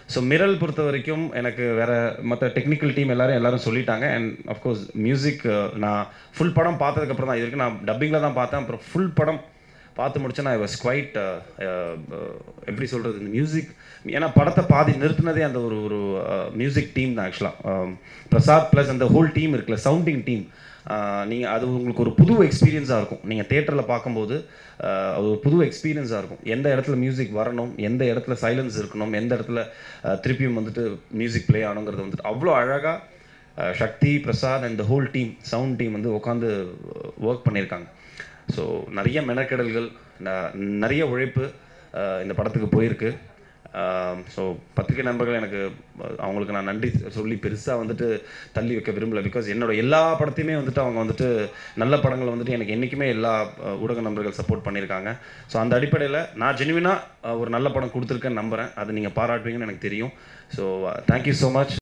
so மிரல் பொறுத்த வரைக்கும் எனக்கு வேற மற்ற டெக்னிக்கல் டீம் எல்லாரும் எல்லாரும் சொல்லிட்டாங்க அண்ட் அஃப்கோர்ஸ் மியூசிக் நான் ஃபுல் படம் பார்த்ததுக்கப்புறம் தான் இது வரைக்கும் நான் டப்பிங்கில் தான் பார்த்தேன் அப்புறம் ஃபுல் படம் பார்த்து முடிச்சேன் நான் வாஸ் குவைட் எப்படி சொல்கிறது இந்த மியூசிக் ஏன்னா படத்தை பாதி நிறுத்தினதே அந்த ஒரு ஒரு மியூசிக் டீம் தான் ஆக்சுவலாக பிரசாத் ப்ளஸ் அந்த ஹோல் டீம் இருக்குல்ல சவுண்டிங் டீம் நீங்கள் அது உங்களுக்கு ஒரு புது எக்ஸ்பீரியன்ஸாக இருக்கும் நீங்கள் தேட்டரில் பார்க்கும்போது ஆஹ், அது ஒரு புது எக்ஸ்பீரியன்ஸாக இருக்கும் எந்த இடத்துல மியூசிக் வரணும் எந்த இடத்துல சைலன்ஸ் இருக்கணும் எந்த இடத்துல ஆஹ், திருப்பியும் வந்துட்டு மியூசிக் ப்ளே ஆகணுங்கிறது வந்துட்டு அவ்வளோ அழகாக Shakti Prasad and the whole team sound team வந்து உட்காந்து ஒர்க் பண்ணியிருக்காங்க ஸோ நிறைய மெனக்கெடல்கள் ந- நிறைய உழைப்பு ஆஹ், இந்த படத்துக்கு போயிருக்கு ஸோ பத்திரிகை நண்பர்கள் எனக்கு அஹ், அவங்களுக்கு நான் நன்றி சொல்லி பெருசாக வந்துட்டு தள்ளி வைக்க விரும்பல பிகாஸ் என்னோட எல்லா படத்தையுமே வந்துட்டு அவங்க வந்துட்டு நல்ல படங்களை வந்துட்டு எனக்கு என்றைக்குமே எல்லா அஹ், ஊடக நண்பர்கள் சப்போர்ட் பண்ணியிருக்காங்க ஸோ அந்த அடிப்படையில் நான் ஜெனுவினாக ஒரு நல்ல படம் கொடுத்துருக்கேன்னு நம்புகிறேன் அதை நீங்கள் பாராட்டுவீங்கன்னு எனக்கு தெரியும் ஸோ தேங்க்யூ ஸோ மச்